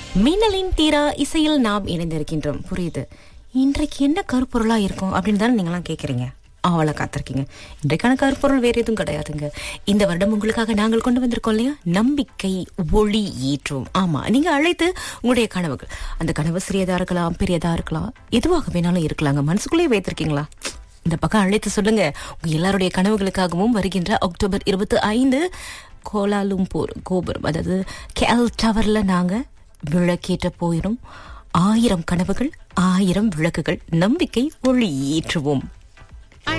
மின்னலின் தீரா இசையில் நாம் இணைந்திருக்கின்றோம் புரியுது இன்றைக்கு என்ன கருப்பொருளா இருக்கும் அப்படின்னு தானே நீங்களாம் கேக்குறீங்க அவளை காத்திருக்கீங்க இன்றைக்கான கருப்பொருள் வேற எதுவும் கிடையாதுங்க இந்த வருடம் உங்களுக்காக நாங்கள் கொண்டு வந்திருக்கோம் இல்லையா நம்பிக்கை ஒளி ஏற்றும் ஆமா நீங்க அழைத்து உங்களுடைய கனவுகள் அந்த கனவு சிறியதா இருக்கலாம் பெரியதா இருக்கலாம் எதுவாக வேணாலும் இருக்கலாங்க மனசுக்குள்ளேயே வைத்திருக்கீங்களா இந்த பக்கம் அழைத்து சொல்லுங்க உங்க எல்லாருடைய கனவுகளுக்காகவும் வருகின்ற அக்டோபர் இருபத்தி ஐந்து கோலாலும்பூர் கோபுரம் அதாவது கேல் டவர்ல நாங்க விளக்கேற்ற போயிடும் ஆயிரம் கனவுகள் ஆயிரம் விளக்குகள் நம்பிக்கை ஒளி ஏற்றுவோம்